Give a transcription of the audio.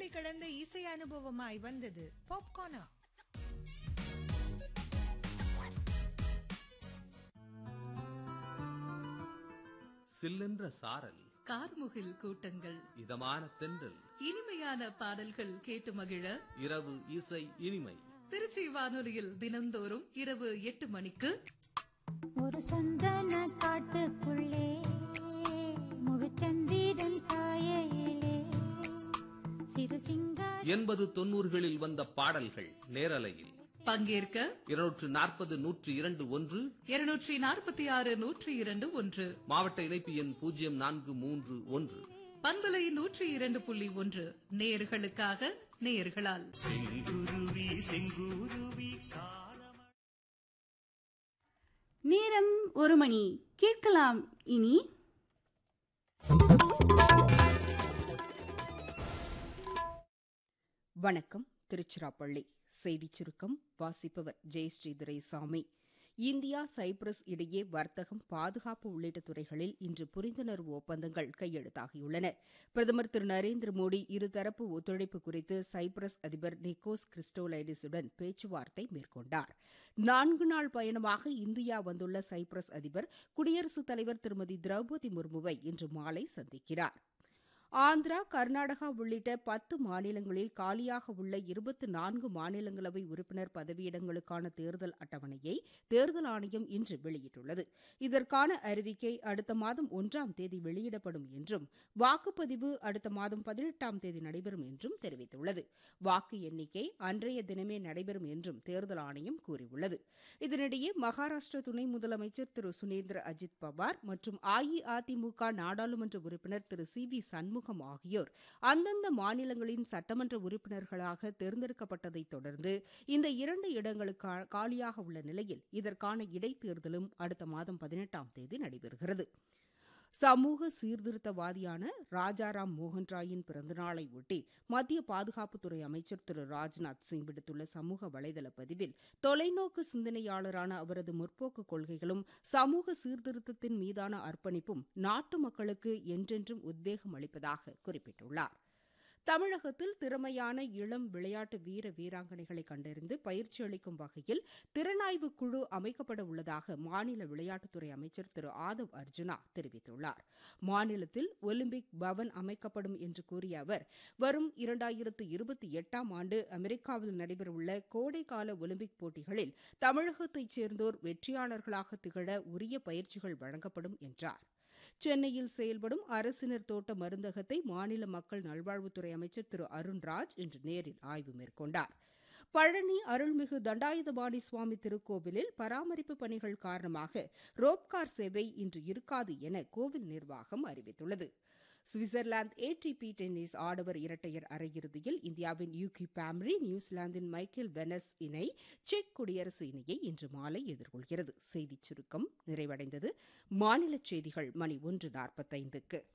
காலத்தை கடந்த இசை அனுபவமாய் வந்தது பாப்கார்னா சில்லென்ற சாரல் கார்முகில் கூட்டங்கள் இதமான தென்றல் இனிமையான பாடல்கள் கேட்டு மகிழ இரவு இசை இனிமை திருச்சி வானொலியில் தினந்தோறும் இரவு எட்டு மணிக்கு ஒரு சந்தன காட்டுக்குள்ளே முழுச்சந்திரன் காயிலே சிறு சிங்கார எண்பது தொன்னூறுகளில் வந்த பாடல்கள் நேரலையில் பங்கேற்க இருநூற்று நாற்பது நூற்று இரண்டு ஒன்று இருநூற்றி நாற்பத்தி ஆறு நூற்றி இரண்டு ஒன்று மாவட்ட இணைப்பு எண் பூஜ்ஜியம் நான்கு மூன்று ஒன்று பண்பலை நூற்றி இரண்டு புள்ளி ஒன்று நேயர்களுக்காக நேயர்களால் நேரம் ஒரு மணி கேட்கலாம் இனி வணக்கம் திருச்சிராப்பள்ளி செய்திச் சுருக்கம் வாசிப்பவர் ஜெயஸ்ரீ துரைசாமி இந்தியா சைப்ரஸ் இடையே வர்த்தகம் பாதுகாப்பு உள்ளிட்ட துறைகளில் இன்று புரிந்துணர்வு ஒப்பந்தங்கள் கையெழுத்தாகியுள்ளன பிரதமர் திரு நரேந்திர மோடி இருதரப்பு ஒத்துழைப்பு குறித்து சைப்ரஸ் அதிபர் நிக்கோஸ் கிறிஸ்டோலைடிஸுடன் பேச்சுவார்த்தை மேற்கொண்டார் நான்கு நாள் பயணமாக இந்தியா வந்துள்ள சைப்ரஸ் அதிபர் குடியரசுத் தலைவர் திருமதி திரௌபதி முர்முவை இன்று மாலை சந்திக்கிறார் ஆந்திரா கர்நாடகா உள்ளிட்ட பத்து மாநிலங்களில் காலியாக உள்ள இருபத்தி நான்கு மாநிலங்களவை உறுப்பினர் பதவியிடங்களுக்கான தேர்தல் அட்டவணையை தேர்தல் ஆணையம் இன்று வெளியிட்டுள்ளது இதற்கான அறிவிக்கை அடுத்த மாதம் ஒன்றாம் தேதி வெளியிடப்படும் என்றும் வாக்குப்பதிவு அடுத்த மாதம் பதினெட்டாம் தேதி நடைபெறும் என்றும் தெரிவித்துள்ளது வாக்கு எண்ணிக்கை அன்றைய தினமே நடைபெறும் என்றும் தேர்தல் ஆணையம் கூறியுள்ளது இதனிடையே மகாராஷ்டிர துணை முதலமைச்சர் திரு சுனேந்திர அஜித் பவார் மற்றும் அஇஅதிமுக நாடாளுமன்ற உறுப்பினர் திரு சி வி சண்முகம் ஆகியோர் அந்தந்த மாநிலங்களின் சட்டமன்ற உறுப்பினர்களாக தேர்ந்தெடுக்கப்பட்டதைத் தொடர்ந்து இந்த இரண்டு இடங்களுக்கு காலியாக உள்ள நிலையில் இதற்கான இடைத்தேர்தலும் அடுத்த மாதம் பதினெட்டாம் தேதி நடைபெறுகிறது சமூக சீர்திருத்தவாதியான ராஜாராம் மோகன் ராயின் பிறந்தநாளை ஒட்டி மத்திய பாதுகாப்புத்துறை அமைச்சர் திரு ராஜ்நாத் சிங் விடுத்துள்ள சமூக வலைதள பதிவில் தொலைநோக்கு சிந்தனையாளரான அவரது முற்போக்கு கொள்கைகளும் சமூக சீர்திருத்தத்தின் மீதான அர்ப்பணிப்பும் நாட்டு மக்களுக்கு என்றென்றும் உத்வேகம் அளிப்பதாக குறிப்பிட்டுள்ளார் தமிழகத்தில் திறமையான இளம் விளையாட்டு வீர வீராங்கனைகளை கண்டறிந்து பயிற்சி அளிக்கும் வகையில் திறனாய்வு குழு அமைக்கப்பட உள்ளதாக மாநில விளையாட்டுத்துறை அமைச்சர் திரு ஆதவ் அர்ஜுனா தெரிவித்துள்ளார் மாநிலத்தில் ஒலிம்பிக் பவன் அமைக்கப்படும் என்று கூறிய அவர் வரும் இரண்டாயிரத்து இருபத்தி எட்டாம் ஆண்டு அமெரிக்காவில் நடைபெறவுள்ள கோடைக்கால ஒலிம்பிக் போட்டிகளில் தமிழகத்தைச் சேர்ந்தோர் வெற்றியாளர்களாக திகழ உரிய பயிற்சிகள் வழங்கப்படும் என்றார் சென்னையில் செயல்படும் அரசினர் தோட்ட மருந்தகத்தை மாநில மக்கள் நல்வாழ்வுத்துறை அமைச்சர் திரு அருண்ராஜ் இன்று நேரில் ஆய்வு மேற்கொண்டார் பழனி அருள்மிகு தண்டாயுதபாணி சுவாமி திருக்கோவிலில் பராமரிப்பு பணிகள் காரணமாக ரோப்கார் சேவை இன்று இருக்காது என கோவில் நிர்வாகம் அறிவித்துள்ளது சுவிட்சர்லாந்து ஏடிபி டென்னிஸ் ஆடவர் இரட்டையர் அரையிறுதியில் இந்தியாவின் யூகி பாம்ரி நியூசிலாந்தின் மைக்கேல் வெனஸ் இணை செக் குடியரசு இணையை இன்று மாலை எதிர்கொள்கிறது செய்திச் சுருக்கம் நிறைவடைந்தது மாநில செய்திகள் மணி ஒன்று நாற்பத்தைந்துக்கு